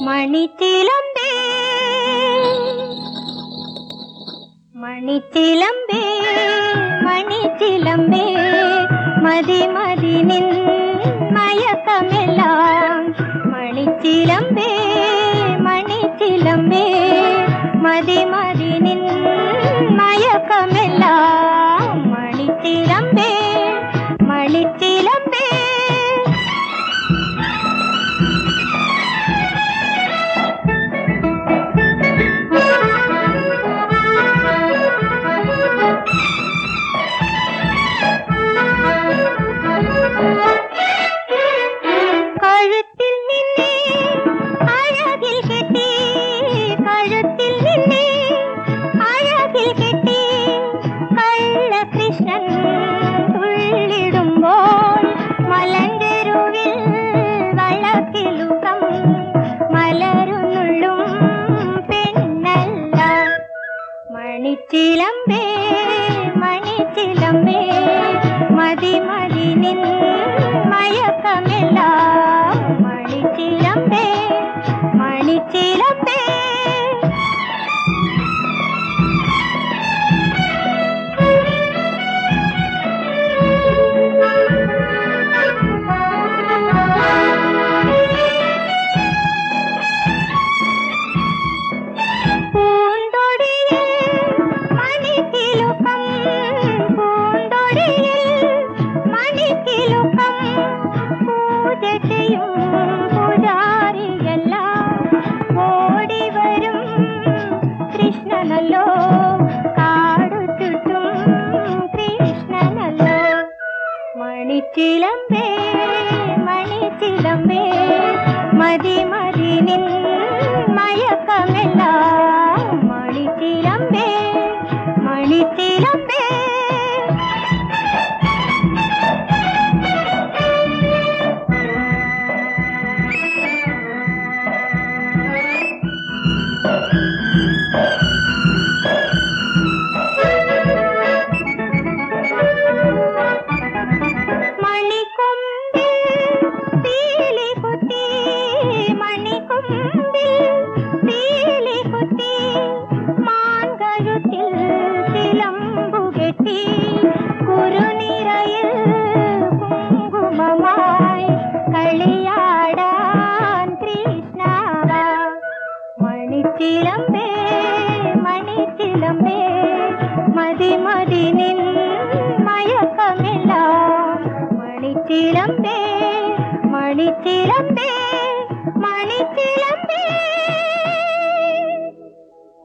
மணித்திலம்பே மணித்திலம்பே மணித்திலம்பே மதி மதி நின் மயக்கமெல்லாம் மணித்திலம்பே மணித்திலம்பே மதி மதி நின் மயக்கமெல்லாம் மணித்திலம்பே மணித்திலம்பே கழுத்தில் நின்னே அழகில் கெட்டி கழுத்தில் நின்னே அழகில் கெட்டி கள்ள கிருஷ்ணன் துள்ளிடும்போல் மலஞ்செருவில் வழக்கிலுகம் மலருள்ளும் பெண்ணல்ல மணிச்சிலம்பே மணிச்சிலம்பே மதி மதி நின் மயக்கமெல்லாம் மணிச்சிலம்பே மணிச்சிலம்பே பூந்தொடியில் மணிக்கிலுக்கம் பூந்தொடியில் மணிக்கிலுக்கம் பூஜை செய்யும் பூஜாரி எல்லாம் ஓடி வரும் கிருஷ்ணனல்லோ காடு சுட்டும் கிருஷ்ணனல்லோ மணிச்சிலம்பே மணிச்சிலம்பே மதி மதி நின் மயக்கமெல்லாம் மணிச்சிலம்பே மணிச்சிலம்பே மணிக்கொம்பில் பீலி குத்தி மணிக்கொம்பில் பீலி குத்தி மான்கழுத்தில் சிலம்பு கெட்டி குறுநிறையில் குங்குமமாய் களியாடான் கிருஷ்ணாவா மணிச்சிலம்பே மணிச்சிலம்பே மதி மதி நின் மயக்கமெல்லாம் மணிச்சிலம்பே மணிச்சிலம்பே மணிச்சிலம்பே